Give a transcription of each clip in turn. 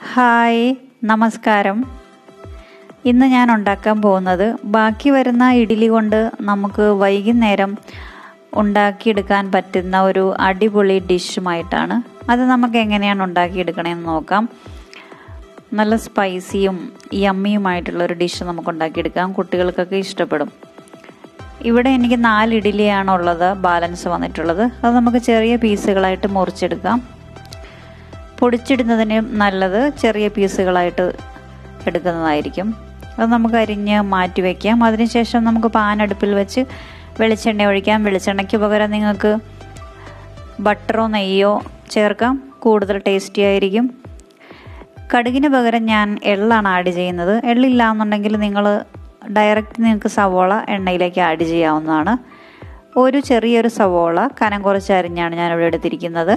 hi നമസ്കാരം ഇന്ന് ഞാൻ ഉണ്ടാക്കാൻ പോകുന്നത് ബാക്കി വരുന്ന ഇഡ്ഡലി കൊണ്ട് നമുക്ക് വൈകുന്നേരം ഉണ്ടാക്കിയെടുക്കാൻ പറ്റുന്ന ഒരു അടിപൊളി ഡിഷുമായിട്ടാണ് അത് നമുക്ക് എങ്ങനെയാണ് ഉണ്ടാക്കിയെടുക്കണമെന്ന് നോക്കാം നല്ല സ്പൈസിയും യമ്മിയുമായിട്ടുള്ള ഒരു ഡിഷ് നമുക്ക് ഉണ്ടാക്കിയെടുക്കാം കുട്ടികൾക്കൊക്കെ ഇഷ്ടപ്പെടും ഇവിടെ എനിക്ക് നാല് ഇഡ്ഡലിയാണ് ഉള്ളത് ബാലൻസ് വന്നിട്ടുള്ളത് അത് നമുക്ക് ചെറിയ പീസുകളായിട്ട് മുറിച്ചെടുക്കാം പൊടിച്ചിടുന്നതിന് നല്ലത് ചെറിയ പീസുകളായിട്ട് എടുക്കുന്നതായിരിക്കും അത് നമുക്ക് അരിഞ്ഞ് മാറ്റി വയ്ക്കാം അതിനുശേഷം നമുക്ക് പാൻ അടുപ്പിൽ വെച്ച് വെളിച്ചെണ്ണ ഒഴിക്കാം വെളിച്ചെണ്ണയ്ക്ക് പകരം നിങ്ങൾക്ക് ബട്ടറോ നെയ്യോ ചേർക്കാം കൂടുതൽ ടേസ്റ്റി ആയിരിക്കും കടുകിന് പകരം ഞാൻ എള്ളാണ് ആഡ് ചെയ്യുന്നത് എള്ളില്ല എന്നുണ്ടെങ്കിൽ നിങ്ങൾ ഡയറക്റ്റ് നിങ്ങൾക്ക് സവോള എണ്ണയിലേക്ക് ആഡ് ചെയ്യാവുന്നതാണ് ഒരു ചെറിയൊരു സവോള കനം കുറച്ച് അരിഞ്ഞാണ് ഞാൻ ഇവിടെ എടുത്തിരിക്കുന്നത്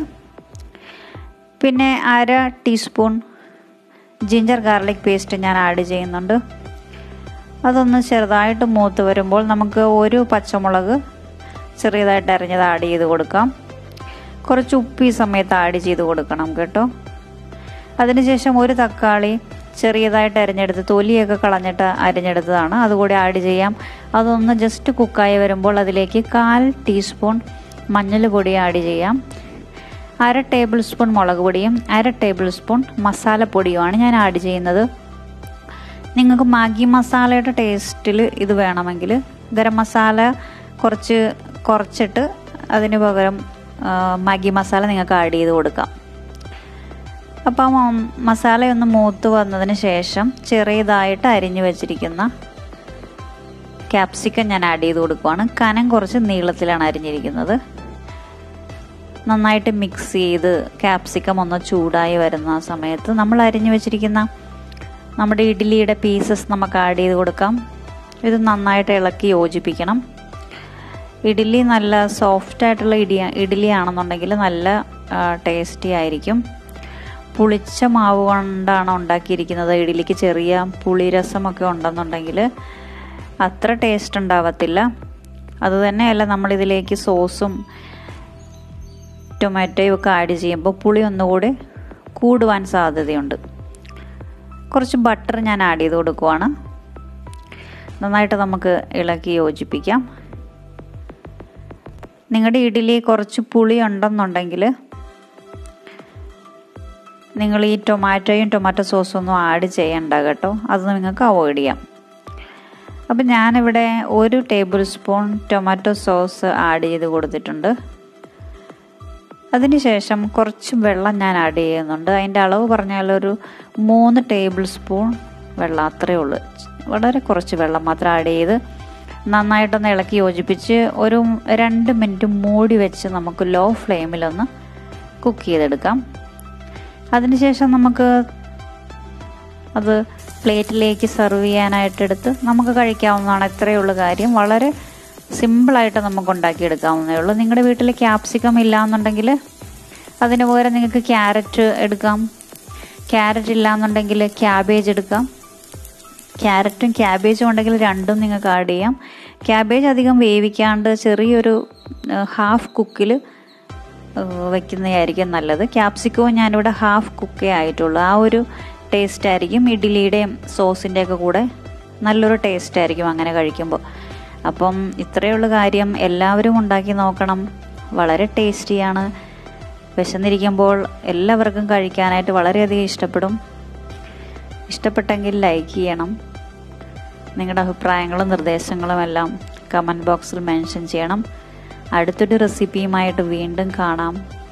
പിന്നെ അര ടീസ്പൂൺ ജിഞ്ചർ ഗാർലിക് പേസ്റ്റ് ഞാൻ ആഡ് ചെയ്യുന്നുണ്ട് അതൊന്ന് ചെറുതായിട്ട് മൂത്ത് വരുമ്പോൾ നമുക്ക് ഒരു പച്ചമുളക് ചെറിയതായിട്ട് അരിഞ്ഞത് ആഡ് ചെയ്ത് കൊടുക്കാം കുറച്ച് ഉപ്പ് ഈ സമയത്ത് ആഡ് ചെയ്ത് കൊടുക്കണം കേട്ടോ അതിനുശേഷം ഒരു തക്കാളി ചെറിയതായിട്ട് അരിഞ്ഞെടുത്ത് തൊലിയൊക്കെ കളഞ്ഞിട്ട് അരിഞ്ഞെടുത്തതാണ് അതുകൂടി ആഡ് ചെയ്യാം അതൊന്ന് ജസ്റ്റ് കുക്കായി വരുമ്പോൾ അതിലേക്ക് കാൽ ടീസ്പൂൺ മഞ്ഞൾ പൊടി ആഡ് ചെയ്യാം അര ടേബിൾ സ്പൂൺ മുളക് പൊടിയും അര ടേബിൾ സ്പൂൺ മസാലപ്പൊടിയുമാണ് ഞാൻ ആഡ് ചെയ്യുന്നത് നിങ്ങൾക്ക് മാഗി മസാലയുടെ ടേസ്റ്റിൽ ഇത് വേണമെങ്കിൽ ഗരം മസാല കുറച്ച് കുറച്ചിട്ട് അതിന് പകരം മാഗി മസാല നിങ്ങൾക്ക് ആഡ് ചെയ്ത് കൊടുക്കാം അപ്പം മസാലയൊന്ന് മൂത്ത് വന്നതിന് ശേഷം ചെറിയതായിട്ട് അരിഞ്ഞു വെച്ചിരിക്കുന്ന ക്യാപ്സിക്കം ഞാൻ ആഡ് ചെയ്ത് കൊടുക്കുവാണ് കനം കുറച്ച് നീളത്തിലാണ് അരിഞ്ഞിരിക്കുന്നത് നന്നായിട്ട് മിക്സ് ചെയ്ത് ക്യാപ്സിക്കം ഒന്ന് ചൂടായി വരുന്ന സമയത്ത് നമ്മൾ അരിഞ്ഞു വെച്ചിരിക്കുന്ന നമ്മുടെ ഇഡ്ഡലിയുടെ പീസസ് നമുക്ക് ആഡ് ചെയ്ത് കൊടുക്കാം ഇത് നന്നായിട്ട് ഇളക്കി യോജിപ്പിക്കണം ഇഡ്ഡലി നല്ല സോഫ്റ്റ് ആയിട്ടുള്ള ഇഡി ഇഡ്ഡലി ആണെന്നുണ്ടെങ്കിൽ നല്ല ടേസ്റ്റി ആയിരിക്കും പുളിച്ച മാവ് കൊണ്ടാണ് ഉണ്ടാക്കിയിരിക്കുന്നത് ഇഡ്ഡലിക്ക് ചെറിയ പുളിരസമൊക്കെ ഉണ്ടെന്നുണ്ടെങ്കിൽ അത്ര ടേസ്റ്റ് ഉണ്ടാവത്തില്ല അതുതന്നെയല്ല നമ്മളിതിലേക്ക് സോസും ടൊമാറ്റോയും ഒക്കെ ആഡ് ചെയ്യുമ്പോൾ പുളി ഒന്നുകൂടി കൂടുവാൻ സാധ്യതയുണ്ട് കുറച്ച് ബട്ടർ ഞാൻ ആഡ് ചെയ്ത് കൊടുക്കുവാണ് നന്നായിട്ട് നമുക്ക് ഇളക്കി യോജിപ്പിക്കാം നിങ്ങളുടെ ഇഡ്ഡലി കുറച്ച് പുളി ഉണ്ടെന്നുണ്ടെങ്കിൽ നിങ്ങൾ ഈ ടൊമാറ്റോയും ടൊമാറ്റോ സോസും ഒന്നും ആഡ് ചെയ്യണ്ട കേട്ടോ അത് നിങ്ങൾക്ക് അവോയ്ഡ് ചെയ്യാം അപ്പം ഞാനിവിടെ ഒരു table spoon tomato sauce add ചെയ്ത് കൊടുത്തിട്ടുണ്ട് അതിനുശേഷം കുറച്ച് വെള്ളം ഞാൻ ആഡ് ചെയ്യുന്നുണ്ട് അതിൻ്റെ അളവ് പറഞ്ഞാൽ ഒരു മൂന്ന് ടേബിൾ സ്പൂൺ വെള്ളം അത്രയേ ഉള്ളൂ വളരെ കുറച്ച് വെള്ളം മാത്രം ആഡ് ചെയ്ത് നന്നായിട്ടൊന്ന് ഇളക്കി യോജിപ്പിച്ച് ഒരു രണ്ട് മിനിറ്റ് മൂടി വെച്ച് നമുക്ക് ലോ ഫ്ലെയിമിലൊന്ന് കുക്ക് ചെയ്തെടുക്കാം അതിനുശേഷം നമുക്ക് അത് പ്ലേറ്റിലേക്ക് സെർവ് ചെയ്യാനായിട്ട് എടുത്ത് നമുക്ക് കഴിക്കാവുന്നതാണ് ഇത്രയേ ഉള്ളൂ കാര്യം വളരെ സിമ്പിളായിട്ട് നമുക്ക് ഉണ്ടാക്കിയെടുക്കാവുന്നേ ഉള്ളൂ നിങ്ങളുടെ വീട്ടിൽ ക്യാപ്സിക്കം ഇല്ലയെന്നുണ്ടെങ്കിൽ അതിന് പകരം നിങ്ങൾക്ക് ക്യാരറ്റ് എടുക്കാം ക്യാരറ്റ് ഇല്ലയെന്നുണ്ടെങ്കിൽ ക്യാബേജ് എടുക്കാം ക്യാരറ്റും ക്യാബേജും ഉണ്ടെങ്കിൽ രണ്ടും നിങ്ങൾക്ക് ആഡ് ചെയ്യാം ക്യാബേജ് അധികം വേവിക്കാണ്ട് ചെറിയൊരു ഹാഫ് കുക്കിൽ വയ്ക്കുന്നതായിരിക്കും നല്ലത് ക്യാപ്സിക്കവും ഞാനിവിടെ ഹാഫ് കുക്കേ ആയിട്ടുള്ളൂ ആ ഒരു ടേസ്റ്റ് ആയിരിക്കും ഇഡ്ഡലിയുടെയും സോസിൻ്റെയൊക്കെ കൂടെ നല്ലൊരു ടേസ്റ്റ് ആയിരിക്കും അങ്ങനെ കഴിക്കുമ്പോൾ അപ്പം ഇത്രയുള്ള കാര്യം എല്ലാവരും ഉണ്ടാക്കി നോക്കണം വളരെ ടേസ്റ്റിയാണ് വിശന്നിരിക്കുമ്പോൾ എല്ലാവർക്കും കഴിക്കാനായിട്ട് വളരെയധികം ഇഷ്ടപ്പെടും ഇഷ്ടപ്പെട്ടെങ്കിൽ ലൈക്ക് ചെയ്യണം നിങ്ങളുടെ അഭിപ്രായങ്ങളും നിർദ്ദേശങ്ങളും എല്ലാം കമൻറ്റ് ബോക്സിൽ മെൻഷൻ ചെയ്യണം അടുത്തൊരു റെസിപ്പിയുമായിട്ട് വീണ്ടും കാണാം